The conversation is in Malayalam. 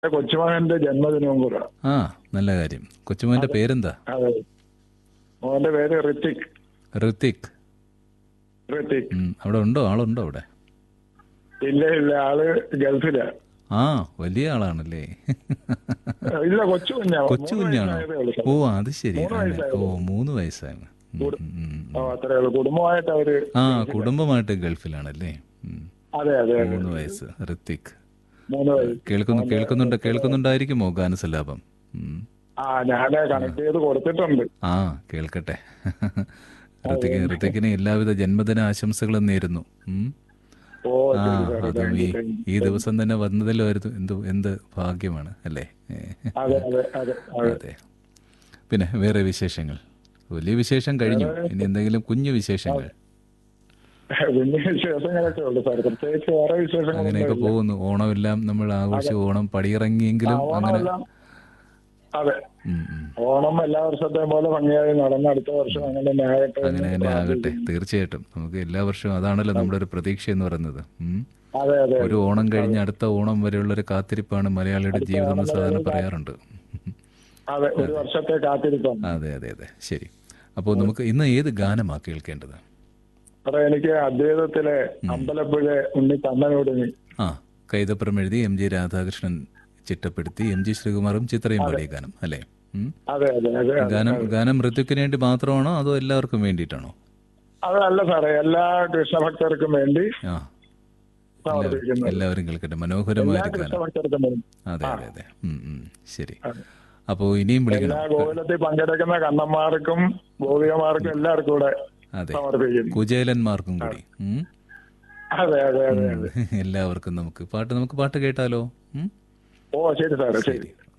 കൊച്ചുമകന്റെ ജന്മദിനവും കൂടെ ആ നല്ല കാര്യം കൊച്ചുമോന്റെ പേരെന്താ അതെ മോന്റെ പേര് ഋത്തിക് ഋത്തിക് ഋത്തിക് ഉം, അവിടെ ഉണ്ടോ ആളുണ്ടോ അവിടെ ഇല്ല ഇല്ല ആള് ഗൾഫിലാ ആ വലിയ ആളാണല്ലേ ഇല്ല കൊച്ചു കുഞ്ഞാ കൊച്ചു മൂന്ന് കുഞ്ഞാണോ വയസ്സായതേ ഉള്ളൂ. ഓ അത് ശരി മൂന്ന് അങ്ങനെ. വയസ്സായതേ ഓ മൂന്ന് വയസ്സാണ് ഉം, ഉം, ഉം. ഓ അത്രേ ഉള്ളൂ കുടുംബമായിട്ട് അവര് ആ കുടുംബമായിട്ട് ഗൾഫിലാണല്ലേ ഉം. അതെ അതെ അതെ മൂന്ന് വയസ്സ് ഋത്തിക് മൂന്ന് വയസ്സ് കേൾക്കുന്നു കേൾക്കുന്നുണ്ട് കേൾക്കുന്നുണ്ടായിരിക്കുമോ ഗാനസല്ലാപം ഉം. ആ ഞാൻ കണക്ട് ചെയ്ത് കൊടുത്തിട്ടുണ്ട് ആ കേൾക്കട്ടെ ഋത്തിക്ക് ഋത്തിക്കിന് എല്ലാവിധ ജന്മദിന ആശംസകളും നേരുന്നു ഉം. ഓ ആ ശരി സാർ അതും ഈ ഈ ദിവസം തന്നെ വന്നതിലും ഒരു എന്ത് എന്ത് ഭാഗ്യമാണ് അല്ലേ ഏ. അതെ അതെ അതെ അതെ അതെ പിന്നെ വേറെ വിശേഷങ്ങൾ വലിയ വിശേഷം കഴിഞ്ഞു ഇനി എന്തെങ്കിലും കുഞ്ഞു വിശേഷങ്ങൾ വലിയ വിശേഷങ്ങളൊക്കെ ഉള്ളു സാർ പ്രത്യേകിച്ച് വേറെ വിശേഷങ്ങളൊന്നും അങ്ങനെയൊക്കെ പോകുന്നു ഓണമെല്ലാം നമ്മൾ ആഘോഷിച്ച് ഓണം പടിയിറങ്ങിയെങ്കിലും അങ്ങനെ ഓണമെല്ലാം അതെ ഉം, ഉം. ഓണം എല്ലാ വർഷത്തെയും പോലെ ഭംഗിയായി നടന്ന് അടുത്ത വർഷം അങ്ങനെ തന്നെ ആകട്ടെ എന്ന് അങ്ങനെ തന്നെ ആകട്ടെ തീർച്ചയായിട്ടും നമുക്ക് എല്ലാ വർഷവും അതാണല്ലോ നമ്മുടെ ഒരു പ്രതീക്ഷ എന്ന് പറയുന്നത് ഉം. അതെ അതെ ഒരു ഓണം കഴിഞ്ഞ് അടുത്ത ഓണം വരെയുള്ള ഒരു കാത്തിരിപ്പാണ് മലയാളിയുടെ ജീവിതം എന്ന് സാധാരണ പറയാറുണ്ട് അതെ ഒരു വർഷത്തെ കാത്തിരിപ്പാണ് അതെ അതെ അതെ ശരി അപ്പോൾ നമുക്ക് ഇന്ന് ഏത് ഗാനമാണ് കേൾക്കേണ്ടത് സാറേ എനിക്ക് അദ്വൈതത്തിലെ അമ്പലപ്പുഴ ഉണ്ണി കണ്ണനോടുങ്ങി ആ കൈതപ്പുറം എഴുതി എം ജി രാധാകൃഷ്ണൻ ചിട്ടപ്പെടുത്തി എം ജി ശ്രീകുമാറും ചിത്രയും പാടിയ ഗാനം അല്ലേ ഉം. അതെ അതെ അതെ അതെ. ഗാനം ഗാനം ഋതുക്കിന് വേണ്ടി മാത്രമാണോ അതോ എല്ലാവർക്കും വേണ്ടിയിട്ടാണോ അതല്ല സാറേ എല്ലാ കൃഷ്ണഭക്തർക്കും വേണ്ടി ആ സമർപ്പിക്കുന്നു എല്ലാവരും കേൾക്കട്ടെ മനോഹരമായ എല്ലാ ഒരു ഗാനം കൃഷ്ണഭക്തർക്കും വേണ്ടി അതെ അതെ അതെ ഉം, ഉം. ശരി അതെ. അപ്പോൾ ഇനിയും വിളിക്കണം എല്ലാ ഗോകുലത്തിൽ പങ്കെടുക്കുന്ന കണ്ണന്മാർക്കും ഗോപികമാർക്കും എല്ലാവർക്കും കൂടെ അതെ സമർപ്പിക്കുന്നു കുചേലന്മാർക്കും കൂടി ഉം. അതെ അതെ അതെ ഉം. എല്ലാവർക്കും നമുക്ക് പാട്ട് നമുക്ക് പാട്ട് കേട്ടാലോ ഉം? ഓ ശരി സാറേ ശരി ശരി